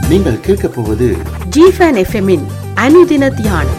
நீங்கள் கேட்கப் போவது ஜிஃபன் எஃப்எம்மின் அனுதின தியானம்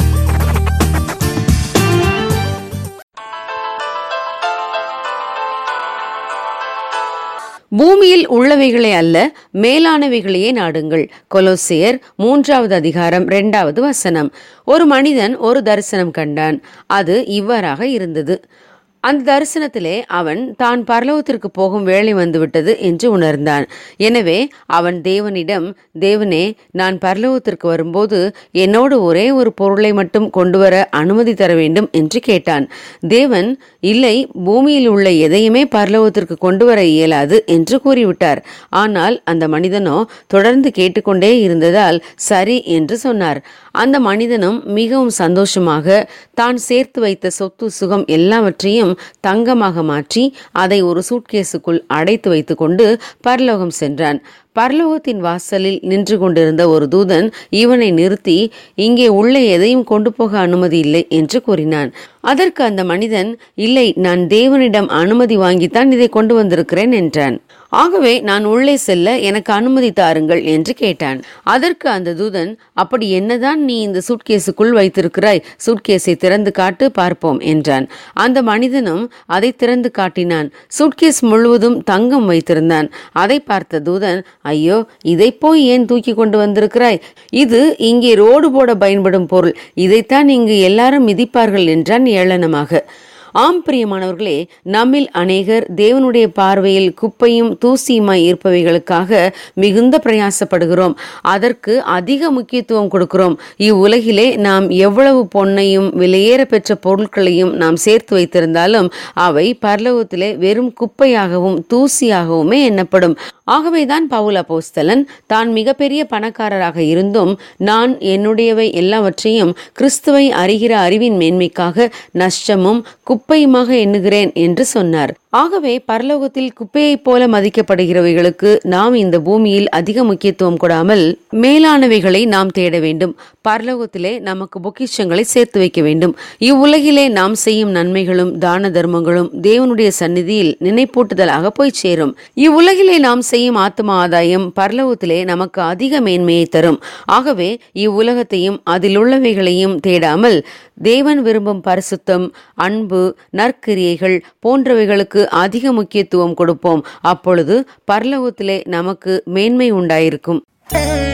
பூமியில் உள்ளவைகளை அல்ல மேலானவைகளையே நாடுங்கள் கொலோசியர் மூன்றாவது அதிகாரம் இரண்டாவது வசனம் ஒரு மனிதன் ஒரு தரிசனம் கண்டான் அது இவ்வாறாக இருந்தது அந்த தரிசனத்திலே அவன் தான் பரலோகத்திற்கு போகும் வேலை வந்துவிட்டது என்று உணர்ந்தான் எனவே அவன் தேவனிடம் தேவனே நான் பரலோகத்திற்கு வரும்போது என்னோடு ஒரே ஒரு பொருளை மட்டும் கொண்டு வர அனுமதி தர வேண்டும் என்று கேட்டான் தேவன் இல்லை பூமியில் உள்ள எதையுமே பரலோகத்திற்கு கொண்டு வர இயலாது என்று கூறிவிட்டார் ஆனால் அந்த மனிதனோ தொடர்ந்து கேட்டுக்கொண்டே இருந்ததால் சரி என்று சொன்னார் அந்த மனிதனும் மிகவும் சந்தோஷமாக தான் சேர்த்து வைத்த சொத்து சுகம் எல்லாவற்றையும் தங்கமாக மாற்றி அதை ஒரு சூட்கேஸுக்குள் அடைத்து வைத்துக்கொண்டு பரலோகம் சென்றான் பரலோகத்தின் வாசலில் நின்று கொண்டிருந்த ஒரு தூதன் இவனை நிறுத்தி இங்கே உள்ள எதையும் கொண்டு போக அனுமதி இல்லை என்று கூறினான் அதற்கு அந்த மனிதன் இல்லை நான் தேவனிடம் அனுமதி வாங்கித்தான் இதை கொண்டு வந்திருக்கிறேன் என்றான் ஆகவே நான் உள்ளே செல்ல எனக்கு அனுமதி தாருங்கள் என்று கேட்டான் அதற்கு அந்த தூதன் அப்படி என்னதான் நீ இந்த சூட்கேஸுக்குள் வைத்திருக்கிறாய் சூட்கேஸை திறந்து காட்டு பார்ப்போம் என்றான் அந்த மனிதனும் அதை திறந்து காட்டினான் சூட்கேஸ் முழுவதும் தங்கம் வைத்திருந்தான் அதை பார்த்த தூதன் ஐயோ இதை போய் ஏன் தூக்கி கொண்டு வந்திருக்கிறாய் இது இங்கே ரோடு போட பயன்படும் பொருள் இதைத்தான் இங்கு எல்லாரும் மிதிப்பார்கள் என்றான் ஏளனமாக ஆம் பிரியமானவர்களே நம்மில் அநேகர் தேவனுடைய பார்வையில் குப்பையும் தூசியுமாய் இருப்பவைகளுக்காக மிகுந்த பிரயாசப்படுகிறோம் அதற்கு அதிக முக்கியத்துவம் கொடுக்கிறோம் இவ்வுலகிலே நாம் எவ்வளவு பொன்னையும் விலையேற பெற்ற பொருட்களையும் நாம் சேர்த்து வைத்திருந்தாலும் அவை பரலோகத்திலே வெறும் குப்பையாகவும் தூசியாகவுமே எண்ணப்படும் ஆகவேதான் பவுல் அப்போஸ்தலன் தான் மிகப்பெரிய பணக்காரராக இருந்தும் நான் என்னுடையவை எல்லாவற்றையும் கிறிஸ்துவை அறிகிற அறிவின் மேன்மைக்காக நஷ்டமும் குப்பையுமாக எண்ணுகிறேன் என்று சொன்னார் ஆகவே பரலோகத்தில் குப்பையைப் போல மதிக்கப்படுகிறவைகளுக்கு நாம் இந்த பூமியில் அதிக முக்கியத்துவம் கொடாமல் மேலானவைகளை நாம் தேட வேண்டும் பரலோகத்திலே நமக்கு பொக்கிஷங்களை சேர்த்து வைக்க வேண்டும் இவ்வுலகிலே நாம் செய்யும் நன்மைகளும் தான தர்மங்களும் தேவனுடைய சந்நிதியில் நினைப்பூட்டுதலாக போய் சேரும் இவ்வுலகிலே நாம் செய்யும் ஆத்ம ஆதாயம் பரலோகத்திலே நமக்கு அதிக மேன்மையை தரும் ஆகவே இவ்வுலகத்தையும் அதில் உள்ளவைகளையும் தேடாமல் தேவன் விரும்பும் பரிசுத்தம் அன்பு நற்கிரியைகள் போன்றவைகளுக்கு அதிக முக்கியத்துவம் கொடுப்போம் அப்பொழுது பரலோகத்திலே நமக்கு மேன்மை உண்டாயிருக்கும்